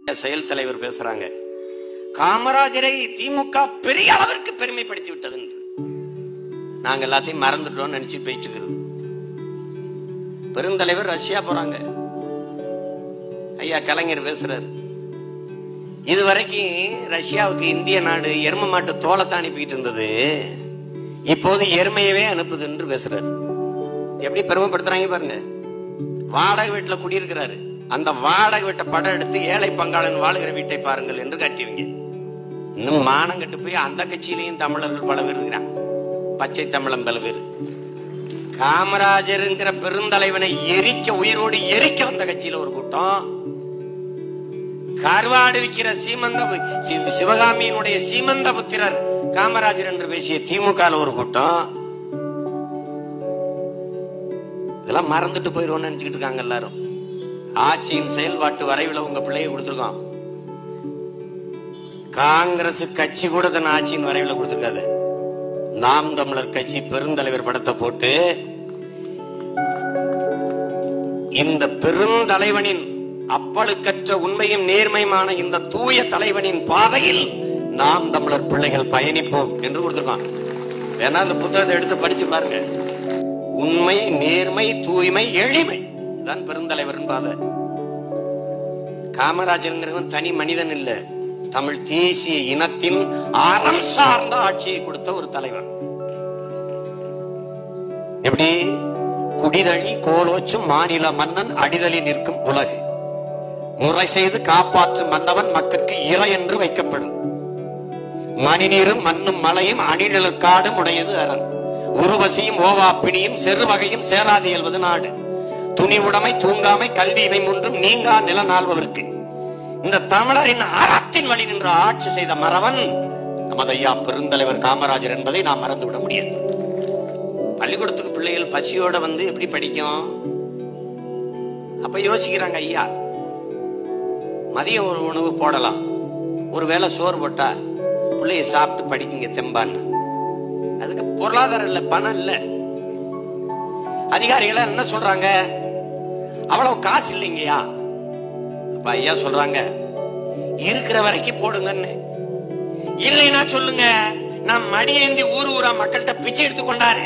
செயல் தலைவர் பேசுறாங்க காமராஜரை திமுக பெரிய அளவிற்கு பெருமைப்படுத்தி விட்டது என்று. நாங்க எல்லாத்தையும் மறந்துட்டோம்னு நினைச்சு போயிட்டு இருக்கிறது பெருந்தலைவர் ரஷ்யா போறாங்க ஐயா கலைஞர் பேசுறாரு இதுவரைக்கும் ரஷ்யாவுக்கு இந்திய நாடு எரும மாட்டு தோலத்தை அனுப்பிட்டு இருந்தது இப்போது எருமையவே அனுப்புது என்று பேசுறாரு எப்படி பெருமைப்படுத்துறாங்க பாருங்க வாடகை வீட்டுல குடியிருக்கிறாரு அந்த வாடகை வீட்டை படம் எடுத்து ஏழை பங்காளன் வாழுகிற வீட்டை பாருங்கள் என்று காட்டியவங்க இன்னும் மானம் கட்டு போய் அந்த கட்சியிலையும் தமிழர்கள் பல பேர் இருக்கிறான் பச்சை தமிழன் பல பேர் காமராஜருங்கிற பெருந்தலைவனை எரிக்க உயிரோடு எரிக்க வந்த கட்சியில ஒரு கூட்டம் கருவாடு விற்கிற சீமந்த பு- சி- சிவகாமியினுடைய சீமந்த புத்திரர் காமராஜர் என்று பேசிய திமுக ஒரு கூட்டம் இதெல்லாம் மறந்துட்டு போயிருவோம்னு நினைச்சுக்கிட்டு இருக்காங்க எல்லாரும் ஆட்சியின் செயல்பாட்டு வரைவில் உங்க பிள்ளைய கொடுத்துருக்கோம் காங்கிரஸ் கட்சி கூட தன் ஆட்சியின் வரைவில் கொடுத்திருக்காது நாம் தமிழர் கட்சி பெருந்தலைவர் படத்தை போட்டு இந்த பெருந்தலைவனின் அப்பழுக்கற்ற உண்மையும் நேர்மையுமான இந்த தூய தலைவனின் பாதையில் நாம் தமிழர் பிள்ளைகள் பயணிப்போம் என்று கொடுத்திருக்கோம் வேணா அந்த புத்தகத்தை எடுத்து படிச்சு பாருங்க உண்மை நேர்மை தூய்மை எளிமை தான் பெருந்தலைவரின் பாதை காமராஜருங்கிறவன் தனி மனிதன் இல்ல தமிழ் தேசிய இனத்தின் அறம் சார்ந்த ஆட்சியை கொடுத்த ஒரு தலைவர் எப்படி குடிதழி கோலோச்சும் மாநில மன்னன் அடிதலில் நிற்கும் உலகு முறை செய்து காப்பாற்றும் மன்னவன் மக்களுக்கு இறை என்று வைக்கப்படும் மணிநீரும் மண்ணும் மலையும் அணிநிழல் காடும் உடையது அரண் உருவசியும் ஓவாப்பிணியும் செருவகையும் சேராது இயல்வது நாடு துணிவுடைமை தூங்காமை கல்வி இவை மூன்றும் நீங்கா நில நாள்பவர்க்கு இந்த தமிழரின் அறத்தின் வழி நின்று ஆட்சி செய்த மறவன் நமது ஐயா பெருந்தலைவர் காமராஜர் என்பதை நாம் மறந்துவிட முடியாது பள்ளிக்கூடத்துக்கு பிள்ளைகள் பசியோட வந்து எப்படி படிக்கும் அப்ப யோசிக்கிறாங்க ஐயா மதியம் ஒரு உணவு போடலாம் ஒருவேளை சோறு போட்டா பிள்ளைய சாப்பிட்டு படிக்குங்க தெம்பான்னு அதுக்கு பொருளாதாரம் இல்ல பணம் இல்ல அதிகாரிகள் என்ன சொல்றாங்க அவ்வளவு காசு இல்லைங்கய்யா அப்ப ஐயா சொல்றாங்க இருக்கிற வரைக்கும் போடுங்கன்னு இல்லைன்னா சொல்லுங்க நான் மடியேந்தி ஊர் ஊரா மக்கள்கிட்ட பிச்சை எடுத்து கொண்டாரு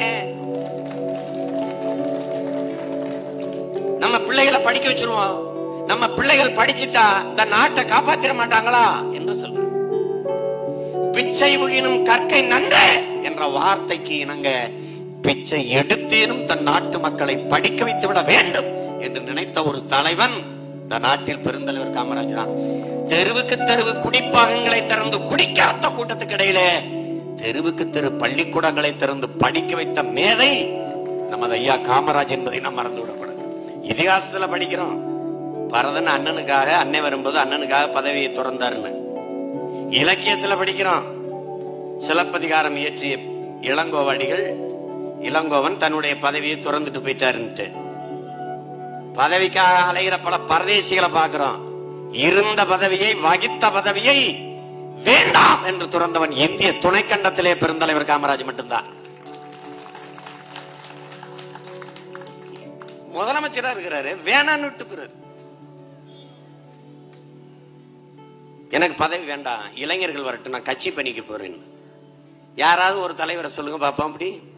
நம்ம பிள்ளைகளை படிக்க வச்சிருவோம் நம்ம பிள்ளைகள் படிச்சுட்டா இந்த நாட்டை காப்பாத்திர மாட்டாங்களா என்று சொல்ற பிச்சை புகினும் கற்கை நன்று என்ற வார்த்தைக்கு இணங்க பிச்சை எடுத்தேனும் தன் நாட்டு மக்களை படிக்க வைத்து விட வேண்டும் என்று நினைத்த ஒரு தலைவன் இந்த நாட்டில் பெருந்தலைவர் காமராஜ் தான் தெருவுக்கு தெருவு குடிப்பாகங்களை திறந்து குடிக்க வைத்த கூட்டத்துக்கு இடையில தெருவுக்கு தெரு பள்ளிக்கூடங்களை திறந்து படிக்க வைத்த மேதை நமது ஐயா காமராஜ் என்பதை நாம் மறந்து விடக்கூடாது இதிகாசத்துல படிக்கிறோம் பரதன் அண்ணனுக்காக அன்னை வரும்போது அண்ணனுக்காக பதவியை துறந்தாருன்னு இலக்கியத்துல படிக்கிறோம் சிலப்பதிகாரம் இயற்றிய இளங்கோவடிகள் இளங்கோவன் தன்னுடைய பதவியை துறந்துட்டு போயிட்டாருன்ட்டு பதவிக்காக அலைகிற பல பரதேசிகளை பார்க்கிறோம் இருந்த பதவியை வகித்த பதவியை வேண்டாம் என்று துறந்தவன் இந்திய துணைக்கண்டத்திலே பெருந்தலைவர் காமராஜ் மட்டும்தான் முதலமைச்சரா இருக்கிறாரு வேணான்னு விட்டு போறாரு எனக்கு பதவி வேண்டாம் இளைஞர்கள் வரட்டும் நான் கட்சி பணிக்கு போறேன் யாராவது ஒரு தலைவரை சொல்லுங்க பாப்போம் அப்படி